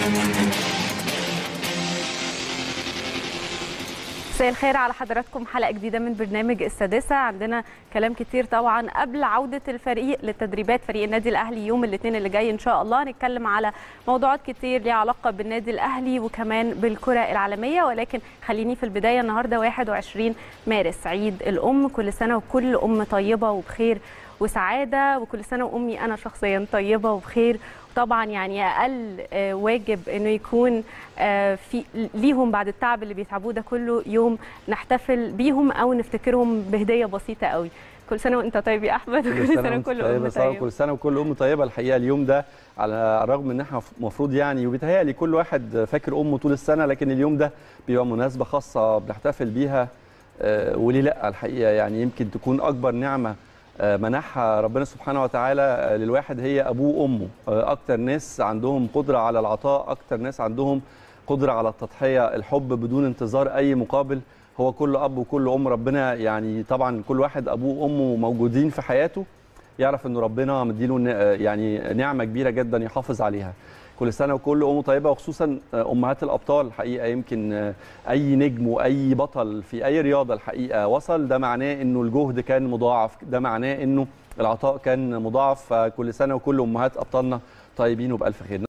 مساء الخير على حضراتكم حلقه جديده من برنامج السادسه عندنا كلام كتير طبعا قبل عوده الفريق للتدريبات فريق النادي الاهلي يوم الاثنين اللي جاي ان شاء الله هنتكلم على موضوعات كتير ليها علاقه بالنادي الاهلي وكمان بالكره العالميه ولكن خليني في البدايه النهارده 21 مارس عيد الام كل سنه وكل ام طيبه وبخير وسعاده وكل سنه وامي انا شخصيا طيبه وبخير طبعا يعني اقل واجب انه يكون في ليهم بعد التعب اللي بيتعبوه ده كله يوم نحتفل بيهم او نفتكرهم بهديه بسيطه قوي كل سنه وانت طيب يا احمد كل سنه وكل ام طيبه كل سنه وكل ام طيبه الحقيقه اليوم ده على الرغم ان احنا المفروض يعني وبيتهيألي كل واحد فاكر امه طول السنه لكن اليوم ده بيبقى مناسبه خاصه بنحتفل بيها وليه لا الحقيقه يعني يمكن تكون اكبر نعمه منحها ربنا سبحانه وتعالى للواحد هي ابوه وامه اكتر ناس عندهم قدره على العطاء اكتر ناس عندهم قدره على التضحيه الحب بدون انتظار اي مقابل هو كل اب وكل ام ربنا يعني طبعا كل واحد ابوه وامه موجودين في حياته يعرف ان ربنا مديله يعني نعمه كبيره جدا يحافظ عليها كل سنه وكل ام طيبه وخصوصا امهات الابطال الحقيقه يمكن اي نجم واي بطل في اي رياضه الحقيقه وصل ده معناه انه الجهد كان مضاعف ده معناه انه العطاء كان مضاعف فكل سنه وكل امهات ابطالنا طيبين وبالف خير